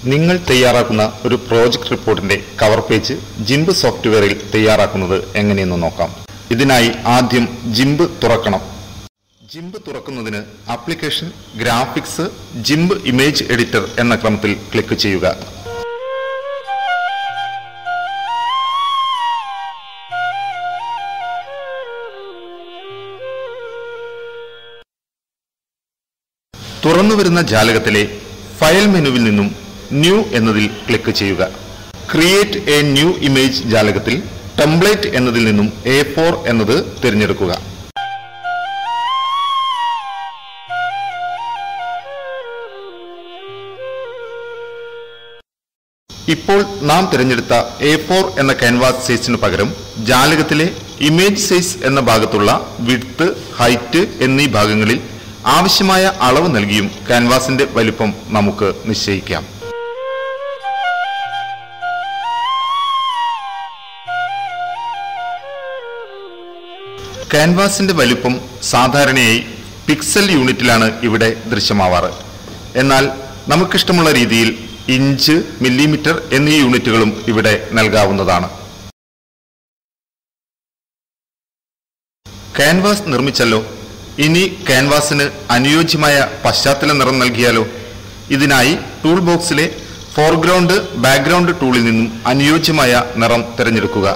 നിങ്ങൾ തയ്യാറാക്കുന്ന ഒരു പ്രോജക്റ്റ് റിപ്പോർട്ടിന്റെ കവർ പേജ് ജിംബ് സോഫ്റ്റ്വെയറിൽ തയ്യാറാക്കുന്നത് എങ്ങനെയെന്ന് നോക്കാം ഇതിനായി ആദ്യം ജിംബ് തുറക്കണം ജിംബ് തുറക്കുന്നതിന് application graphics GIMP image editor എന്ന ക്രമത്തിൽ ക്ലിക്ക് ചെയ്യുക തുറന്നു വരുന്ന ജാലകത്തിലെ ഫയൽ മെനുവിൽ നിന്നും ന്യൂ എന്നതിൽ ക്ലിക്ക് ചെയ്യുക ക്രിയേറ്റ് എ ന്യൂ ഇമേജ് ജാലകത്തിൽ ടെംപ്ലേറ്റ് എന്നതിൽ നിന്നും എ ഫോർ എന്നത് തിരഞ്ഞെടുക്കുക ഇപ്പോൾ നാം തിരഞ്ഞെടുത്ത എ ഫോർ എന്ന ക്യാൻവാസ് സൈസിന് പകരം ജാലകത്തിലെ ഇമേജ് സൈസ് എന്ന ഭാഗത്തുള്ള വിഡ്ത്ത് ഹൈറ്റ് എന്നീ ഭാഗങ്ങളിൽ ആവശ്യമായ അളവ് നൽകിയും ക്യാൻവാസിന്റെ വലിപ്പം നമുക്ക് നിശ്ചയിക്കാം ക്യാൻവാസിന്റെ വലിപ്പം സാധാരണയായി പിക്സൽ യൂണിറ്റിലാണ് ഇവിടെ ദൃശ്യമാവാറ് എന്നാൽ നമുക്കിഷ്ടമുള്ള രീതിയിൽ ഇഞ്ച് മില്ലിമീറ്റർ എന്നീ യൂണിറ്റുകളും ഇവിടെ നൽകാവുന്നതാണ് ക്യാൻവാസ് നിർമ്മിച്ചല്ലോ ഇനി ക്യാൻവാസിന് അനുയോജ്യമായ പശ്ചാത്തല നിറം നൽകിയാലോ ഇതിനായി ടൂൾ ബോക്സിലെ ഫോർഗ്രൗണ്ട് ബാക്ക്ഗ്രൗണ്ട് ടൂളിൽ നിന്നും അനുയോജ്യമായ നിറം തിരഞ്ഞെടുക്കുക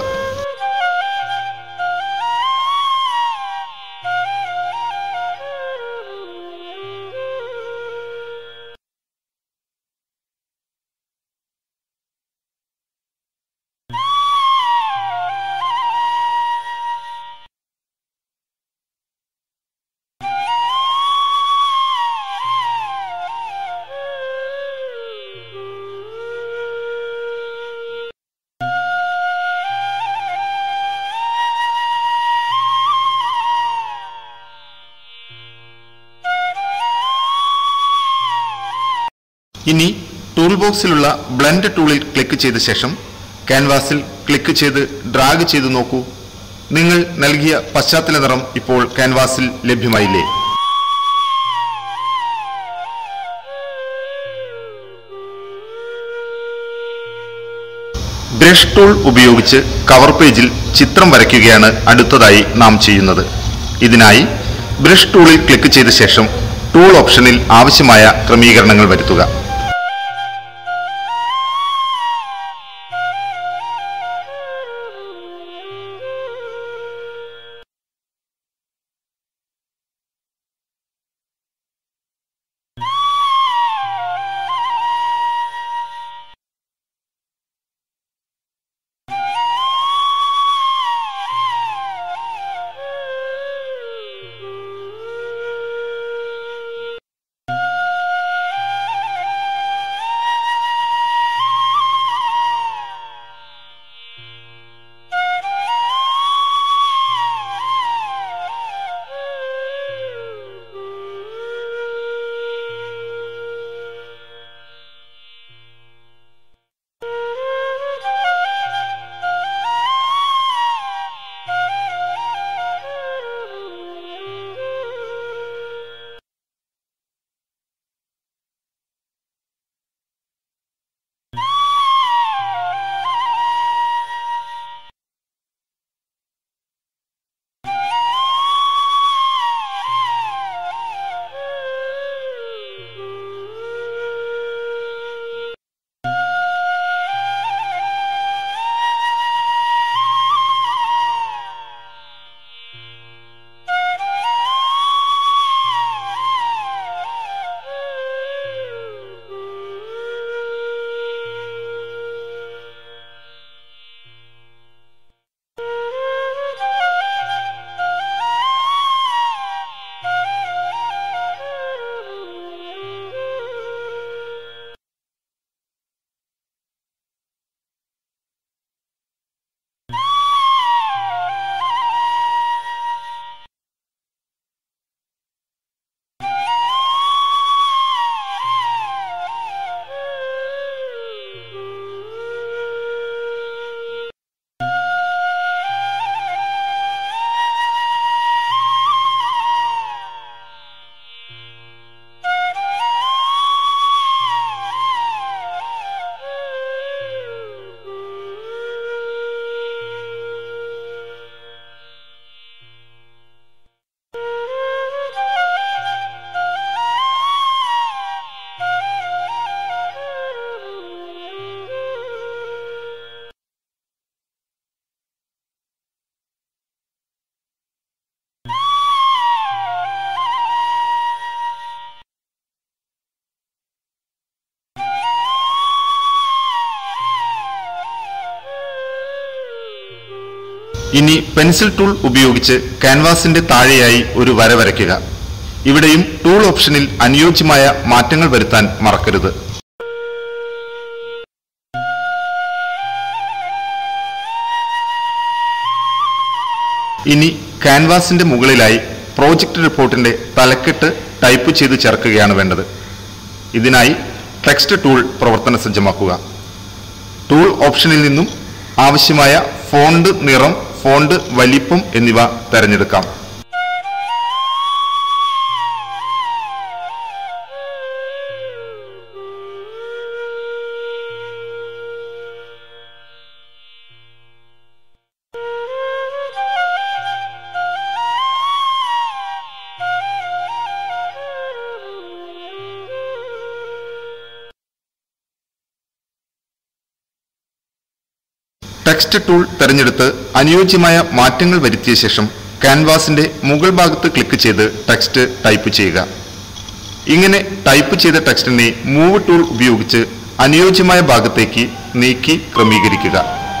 ഇനി ടൂൾ ബോക്സിലുള്ള ബ്ലെൻഡ് ടൂളിൽ ക്ലിക്ക് ചെയ്ത ശേഷം ക്യാൻവാസിൽ ക്ലിക്ക് ചെയ്ത് ഡ്രാഗ് ചെയ്ത് നോക്കൂ നിങ്ങൾ നൽകിയ പശ്ചാത്തല നിറം ഇപ്പോൾ ക്യാൻവാസിൽ ലഭ്യമായില്ലേ ബ്രഷ് ടൂൾ ഉപയോഗിച്ച് കവർ പേജിൽ ചിത്രം വരയ്ക്കുകയാണ് അടുത്തതായി നാം ചെയ്യുന്നത് ഇതിനായി ബ്രഷ് ടൂളിൽ ക്ലിക്ക് ചെയ്ത ശേഷം ടൂൾ ഓപ്ഷനിൽ ആവശ്യമായ ക്രമീകരണങ്ങൾ വരുത്തുക ഇനി പെൻസിൽ ടൂൾ ഉപയോഗിച്ച് ക്യാൻവാസിന്റെ താഴെയായി ഒരു വര വരയ്ക്കുക ഇവിടെയും ടൂൾ ഓപ്ഷനിൽ അനുയോജ്യമായ മാറ്റങ്ങൾ വരുത്താൻ മറക്കരുത് ഇനി ക്യാൻവാസിന്റെ മുകളിലായി പ്രോജക്റ്റ് റിപ്പോർട്ടിന്റെ തലക്കെട്ട് ടൈപ്പ് ചെയ്ത് ചേർക്കുകയാണ് വേണ്ടത് ഇതിനായി ടെക്സ്റ്റ് ടൂൾ പ്രവർത്തന സജ്ജമാക്കുക ടൂൾ ഓപ്ഷനിൽ നിന്നും ആവശ്യമായ ഫോണ്ട് നിറം ഫോണ്ട് വലിപ്പം എന്നിവ തിരഞ്ഞെടുക്കാം ടെക്സ്റ്റ് ടൂൾ തിരഞ്ഞെടുത്ത് അനുയോജ്യമായ മാറ്റങ്ങൾ വരുത്തിയ ശേഷം ക്യാൻവാസിന്റെ മുകൾ ഭാഗത്ത് ക്ലിക്ക് ചെയ്ത് ടെക്സ്റ്റ് ടൈപ്പ് ചെയ്യുക ഇങ്ങനെ ടൈപ്പ് ചെയ്ത ടെക്സ്റ്റിനെ മൂവ് ടൂൾ ഉപയോഗിച്ച് അനുയോജ്യമായ ഭാഗത്തേക്ക് നീക്കി ക്രമീകരിക്കുക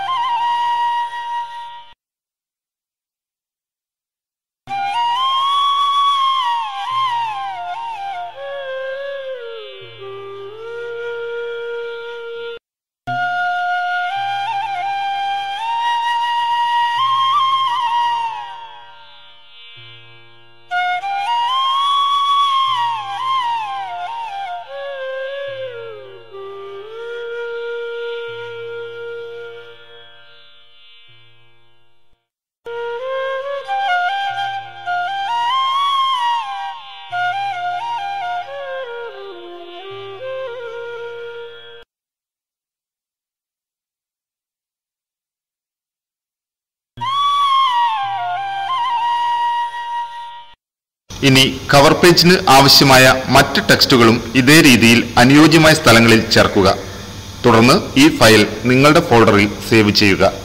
ഇനി കവർ പേജിന് ആവശ്യമായ മറ്റ് ടെക്സ്റ്റുകളും ഇതേ രീതിയിൽ അനുയോജ്യമായ സ്ഥലങ്ങളിൽ ചേർക്കുക തുടർന്ന് ഈ ഫയൽ നിങ്ങളുടെ ഫോൾഡറിൽ സേവ് ചെയ്യുക